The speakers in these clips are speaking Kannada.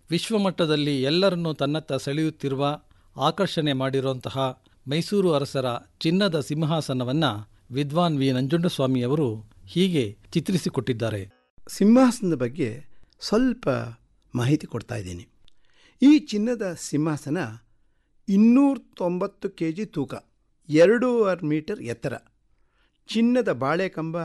ವಿಶ್ವಮಟ್ಟದಲ್ಲಿ ಎಲ್ಲರನ್ನೂ ತನ್ನತ್ತ ಸೆಳೆಯುತ್ತಿರುವ ಆಕರ್ಷಣೆ ಮಾಡಿರುವಂತಹ ಮೈಸೂರು ಅರಸರ ಚಿನ್ನದ ಸಿಂಹಾಸನವನ್ನ ವಿದ್ವಾನ್ ವಿ ನಂಜುಂಡಸ್ವಾಮಿಯವರು ಹೀಗೆ ಚಿತ್ರಿಸಿಕೊಟ್ಟಿದ್ದಾರೆ ಸಿಂಹಾಸನದ ಬಗ್ಗೆ ಸ್ವಲ್ಪ ಮಾಹಿತಿ ಕೊಡ್ತಾ ಇದ್ದೀನಿ ಈ ಚಿನ್ನದ ಸಿಂಹಾಸನ ಇನ್ನೂರ ತೊಂಬತ್ತು ಕೆ ಜಿ ತೂಕ ಎರಡೂವರೆ ಮೀಟರ್ ಎತ್ತರ ಚಿನ್ನದ ಬಾಳೆಕಂಬ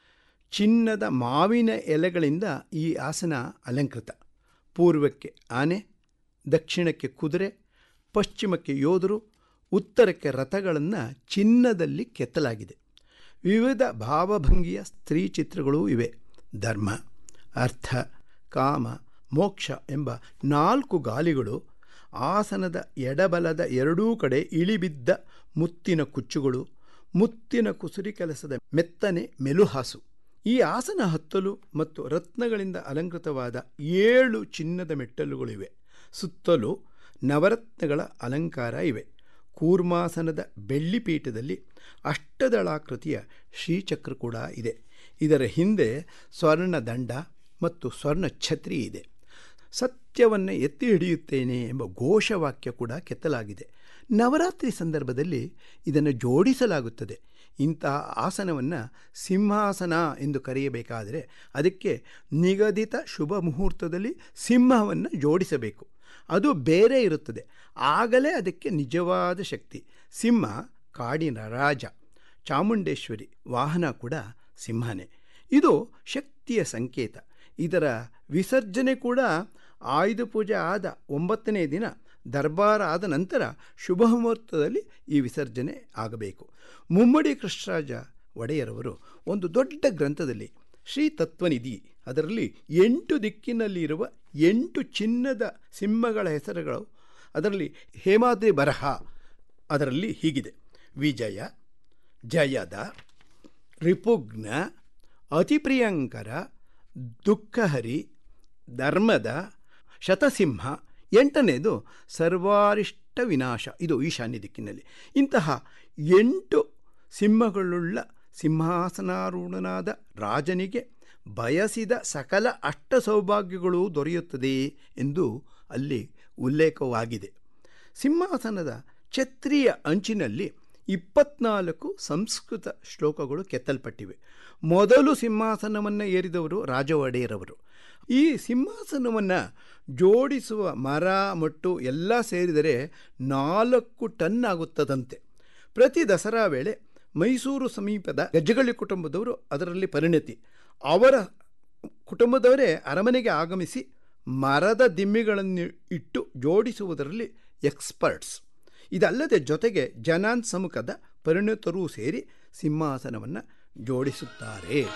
ಚಿನ್ನದ ಮಾವಿನ ಎಲೆಗಳಿಂದ ಈ ಆಸನ ಅಲಂಕೃತ ಪೂರ್ವಕ್ಕೆ ಆನೆ ದಕ್ಷಿಣಕ್ಕೆ ಕುದುರೆ ಪಶ್ಚಿಮಕ್ಕೆ ಯೋಧರು ಉತ್ತರಕ್ಕೆ ರಥಗಳನ್ನು ಚಿನ್ನದಲ್ಲಿ ಕೆತ್ತಲಾಗಿದೆ ವಿವಿಧ ಭಾವಭಂಗಿಯ ಸ್ತ್ರೀ ಚಿತ್ರಗಳೂ ಇವೆ ಧರ್ಮ ಅರ್ಥ ಕಾಮ ಮೋಕ್ಷ ಎಂಬ ನಾಲ್ಕು ಗಾಲಿಗಳು ಆಸನದ ಎಡಬಲದ ಎರಡೂ ಕಡೆ ಇಳಿಬಿದ್ದ ಮುತ್ತಿನ ಕುಚ್ಚುಗಳು ಮುತ್ತಿನ ಕುಸುರಿ ಕೆಲಸದ ಮೆತ್ತನೆ ಮೆಲುಹಾಸು ಈ ಆಸನ ಹತ್ತಲು ಮತ್ತು ರತ್ನಗಳಿಂದ ಅಲಂಕೃತವಾದ ಏಳು ಚಿನ್ನದ ಮೆಟ್ಟಲುಗಳಿವೆ ಸುತ್ತಲೂ ನವರತ್ನಗಳ ಅಲಂಕಾರ ಇವೆ ಕೂರ್ಮಾಸನದ ಬೆಳ್ಳಿಪೀಠದಲ್ಲಿ ಅಷ್ಟದಳಾಕೃತಿಯ ಶ್ರೀಚಕ್ರ ಕೂಡ ಇದೆ ಇದರ ಹಿಂದೆ ಸ್ವರ್ಣ ದಂಡ ಮತ್ತು ಸ್ವರ್ಣ ಛತ್ರಿ ಇದೆ ಸತ್ಯವನ್ನು ಎತ್ತಿ ಹಿಡಿಯುತ್ತೇನೆ ಎಂಬ ಘೋಷವಾಕ್ಯ ಕೂಡ ಕೆತ್ತಲಾಗಿದೆ ನವರಾತ್ರಿ ಸಂದರ್ಭದಲ್ಲಿ ಇದನ್ನು ಜೋಡಿಸಲಾಗುತ್ತದೆ ಇಂತಹ ಆಸನವನ್ನು ಸಿಂಹಾಸನ ಎಂದು ಕರೆಯಬೇಕಾದರೆ ಅದಕ್ಕೆ ನಿಗದಿತ ಶುಭ ಮುಹೂರ್ತದಲ್ಲಿ ಸಿಂಹವನ್ನು ಜೋಡಿಸಬೇಕು ಅದು ಬೇರೆ ಇರುತ್ತದೆ ಆಗಲೇ ಅದಕ್ಕೆ ನಿಜವಾದ ಶಕ್ತಿ ಸಿಂಹ ಕಾಡಿನ ರಾಜ ಚಾಮುಂಡೇಶ್ವರಿ ವಾಹನ ಕೂಡ ಸಿಂಹನೇ ಇದು ಶಕ್ತಿಯ ಸಂಕೇತ ಇದರ ವಿಸರ್ಜನೆ ಕೂಡ ಆಯುಧ ಪೂಜೆ ಆದ ಒಂಬತ್ತನೇ ದಿನ ದರ್ಬಾರ ಆದ ನಂತರ ಶುಭ ಮುಹೂರ್ತದಲ್ಲಿ ಈ ವಿಸರ್ಜನೆ ಆಗಬೇಕು ಮುಮ್ಮಡಿ ಕೃಷ್ಣರಾಜ ಒಡೆಯರವರು ಒಂದು ದೊಡ್ಡ ಗ್ರಂಥದಲ್ಲಿ ಶ್ರೀ ತತ್ವನಿಧಿ ಅದರಲ್ಲಿ ಎಂಟು ದಿಕ್ಕಿನಲ್ಲಿ ಇರುವ ಎಂಟು ಚಿನ್ನದ ಸಿಂಹಗಳ ಹೆಸರುಗಳು ಅದರಲ್ಲಿ ಹೇಮಾದ್ರಿ ಬರಹ ಅದರಲ್ಲಿ ಹೀಗಿದೆ ವಿಜಯ ಜಯದ ರಿಪುಗ್ನ ಅತಿಪ್ರಿಯಂಕರ ದುಃಖಹರಿ ಧರ್ಮದ ಶತಸಿಂಹ ಎಂಟನೇದು ಸರ್ವಾರಿಷ್ಟ ವಿನಾಶ ಇದು ಈಶಾನ್ಯ ದಿಕ್ಕಿನಲ್ಲಿ ಇಂತಹ ಎಂಟು ಸಿಂಹಗಳುಳ್ಳ ಸಿಂಹಾಸನಾರೂಢನಾದ ರಾಜನಿಗೆ ಬಯಸಿದ ಸಕಲ ಅಷ್ಟ ಸೌಭಾಗ್ಯಗಳು ದೊರೆಯುತ್ತದೆ ಎಂದು ಅಲ್ಲಿ ಉಲ್ಲೇಖವಾಗಿದೆ ಸಿಂಹಾಸನದ ಛತ್ರಿಯ ಅಂಚಿನಲ್ಲಿ ಇಪ್ಪತ್ನಾಲ್ಕು ಸಂಸ್ಕೃತ ಶ್ಲೋಕಗಳು ಕೆತ್ತಲ್ಪಟ್ಟಿವೆ ಮೊದಲು ಸಿಂಹಾಸನವನ್ನು ಏರಿದವರು ರಾಜ ಒಡೆಯರವರು ಈ ಸಿಂಹಾಸನವನ್ನು ಜೋಡಿಸುವ ಮರ ಮಟ್ಟು ಎಲ್ಲ ಸೇರಿದರೆ ನಾಲ್ಕು ಟನ್ ಆಗುತ್ತದಂತೆ ಪ್ರತಿ ದಸರಾ ವೇಳೆ ಮೈಸೂರು ಸಮೀಪದ ಗಜ್ಜಗಳ್ಳಿ ಕುಟುಂಬದವರು ಅದರಲ್ಲಿ ಪರಿಣತಿ ಅವರ ಕುಟುಂಬದವರೇ ಅರಮನೆಗೆ ಆಗಮಿಸಿ ಮರದ ದಿಮ್ಮಿಗಳನ್ನು ಇಟ್ಟು ಜೋಡಿಸುವುದರಲ್ಲಿ ಎಕ್ಸ್ಪರ್ಟ್ಸ್ ಇದಲ್ಲದೆ ಜೊತೆಗೆ ಜನಾನ್ ಸಮ್ಮುಖದ ಪರಿಣಿತರೂ ಸೇರಿ ಸಿಂಹಾಸನವನ್ನು ಜೋಡಿಸುತ್ತಾರೆ